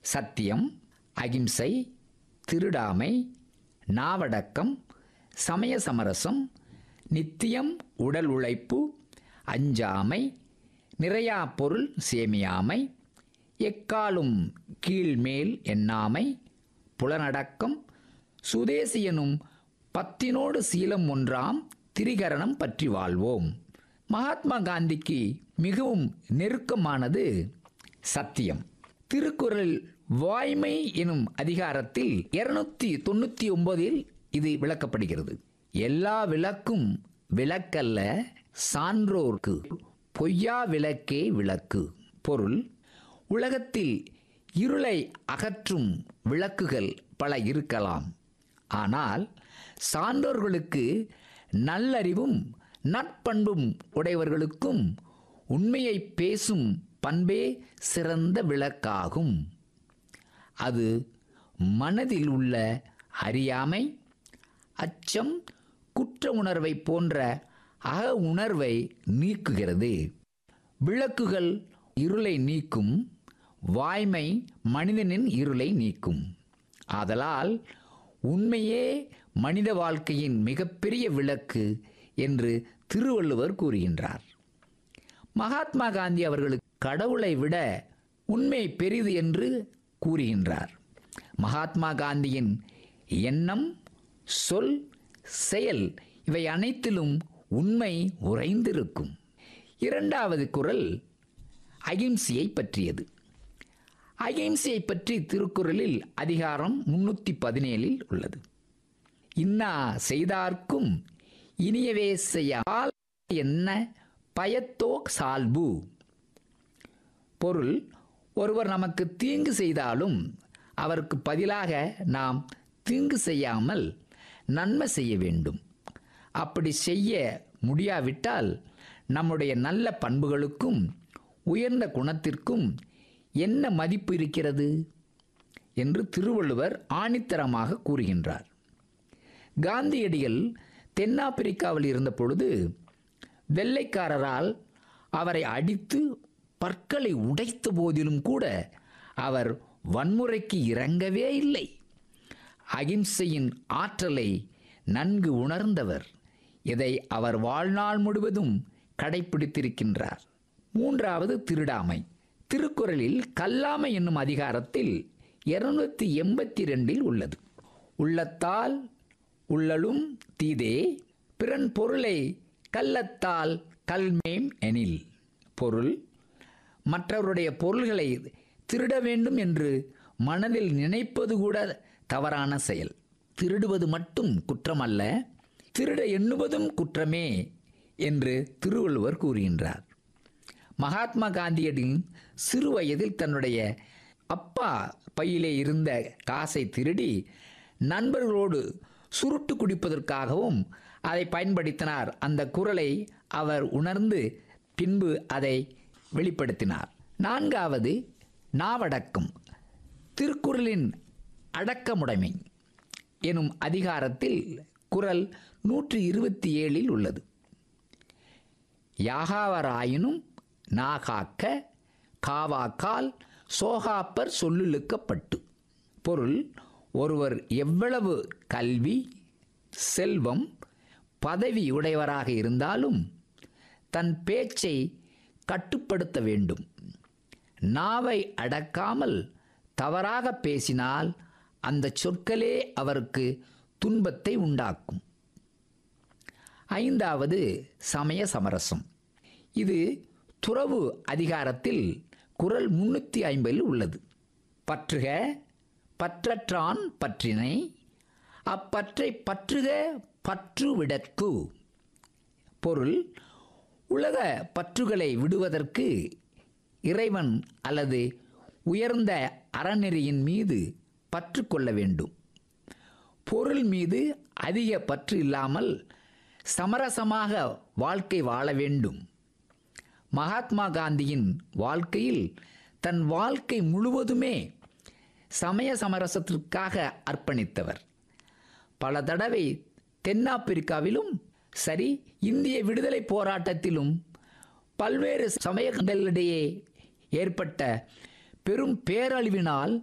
சத்தியம் அகிம்சை திருடாமை நாவடக்கம் சமய சமரசம் நித்தியம் உடல் உழைப்பு அஞ்சாமை நிறையா பொருள் சேமியாமை எக்காலும் கீழ்மேல் எண்ணாமை புலனடக்கம் சுதேசியனும் பத்தினோடு சீலம் ஒன்றாம் திரிகரணம் பற்றி வாழ்வோம் மகாத்மா காந்திக்கு மிகவும் நெருக்கமானது சத்தியம் திருக்குறள் வாய்மை எனும் அதிகாரத்தில் இருநூத்தி தொண்ணூத்தி ஒன்பதில் இது விளக்கப்படுகிறது எல்லா விளக்கும் விளக்கல்ல சான்றோர்க்கு பொய்யா விளக்கே விளக்கு பொருள் உலகத்தில் இருளை அகற்றும் விளக்குகள் பல இருக்கலாம் ஆனால் சான்றோர்களுக்கு நல்லறிவும் நற்பண்பும் உடையவர்களுக்கும் உண்மையை பேசும் பண்பே சிறந்த விளக்காகும் அது மனதில் உள்ள அறியாமை அச்சம் குற்ற உணர்வை போன்ற அக உணர்வை நீக்குகிறது விளக்குகள் இருளை நீக்கும் வாய்மை மனிதனின் இருளை நீக்கும் ஆதலால் உண்மையே மனித வாழ்க்கையின் மிகப்பெரிய விளக்கு என்று திருவள்ளுவர் கூறுகின்றார் மகாத்மா காந்தி அவர்களுக்கு கடவுளை விட உண்மை பெரிது என்று கூறுகின்றார் மகாத்மா காந்தியின் எண்ணம் சொல் செயல் இவை அனைத்திலும் உண்மை உறைந்திருக்கும் இரண்டாவது குரல் அகிம்சையை பற்றியது அகிம்சையை பற்றி திருக்குறளில் அதிகாரம் முன்னூற்றி பதினேழில் உள்ளது இன்னா செய்தார்க்கும் இனியவே செய்யால் என்ன பயத்தோ சால்பு பொருள் ஒருவர் நமக்கு தீங்கு செய்தாலும் அவருக்கு பதிலாக நாம் தீங்கு செய்யாமல் நன்மை செய்ய வேண்டும் அப்படி செய்ய முடியாவிட்டால் நம்முடைய நல்ல பண்புகளுக்கும் உயர்ந்த குணத்திற்கும் என்ன மதிப்பு இருக்கிறது என்று திருவள்ளுவர் ஆணித்தரமாக கூறுகின்றார் காந்தியடிகள் தென்னாப்பிரிக்காவில் இருந்த பொழுது வெள்ளைக்காரரால் அவரை அடித்து பற்களை உடைத்த போதிலும் கூட அவர் வன்முறைக்கு இறங்கவே இல்லை அகிம்சையின் ஆற்றலை நன்கு உணர்ந்தவர் இதை அவர் வாழ்நாள் முழுவதும் கடைபிடித்திருக்கின்றார் மூன்றாவது திருடாமை திருக்குறளில் கல்லாமை என்னும் அதிகாரத்தில் இருநூத்தி எண்பத்தி ரெண்டில் உள்ளது உள்ளத்தால் உள்ளலும் தீதே பிறன் பொருளை கள்ளத்தால் கல்மேம் எனில் பொருள் மற்றவருடைய பொருள்களை திருட வேண்டும் என்று மனதில் நினைப்பது கூட தவறான செயல் திருடுவது மட்டும் குற்றமல்ல திருட எண்ணுவதும் குற்றமே என்று திருவள்ளுவர் கூறுகின்றார் மகாத்மா காந்தியடின் சிறு வயதில் தன்னுடைய அப்பா பையிலே இருந்த காசை திருடி நண்பர்களோடு சுருட்டு குடிப்பதற்காகவும் அதை பயன்படுத்தினார் அந்த குரலை அவர் உணர்ந்து பின்பு அதை வெளிப்படுத்தினார் நான்காவது நாவடக்கம் திருக்குறளின் அடக்கமுடைமை எனும் அதிகாரத்தில் குரல் நூற்றி இருபத்தி ஏழில் உள்ளது யாகாவராயினும் நாகாக்க காவாக்கால் சோகாப்பர் சொல்லுழுக்கப்பட்டு பொருள் ஒருவர் எவ்வளவு கல்வி செல்வம் பதவி உடையவராக இருந்தாலும் தன் பேச்சை கட்டுப்படுத்த வேண்டும் நாவை அடக்காமல் தவறாக பேசினால் அந்த சொற்களே அவருக்கு துன்பத்தை உண்டாக்கும் ஐந்தாவது சமய சமரசம் இது துறவு அதிகாரத்தில் குரல் முன்னூற்றி ஐம்பதில் உள்ளது பற்றுக பற்றற்றான் பற்றினை அப்பற்றை பற்றுக பற்று விடற்கு பொருள் உலக பற்றுகளை விடுவதற்கு இறைவன் அல்லது உயர்ந்த அறநெறியின் மீது பற்று கொள்ள வேண்டும் பொருள் மீது அதிக பற்று இல்லாமல் சமரசமாக வாழ்க்கை வாழ வேண்டும் மகாத்மா காந்தியின் வாழ்க்கையில் தன் வாழ்க்கை முழுவதுமே சமய சமரசத்திற்காக அர்ப்பணித்தவர் பல தடவை தென்னாப்பிரிக்காவிலும் சரி இந்திய விடுதலை போராட்டத்திலும் பல்வேறு சமயங்களிடையே ஏற்பட்ட பெரும் பேரழிவினால்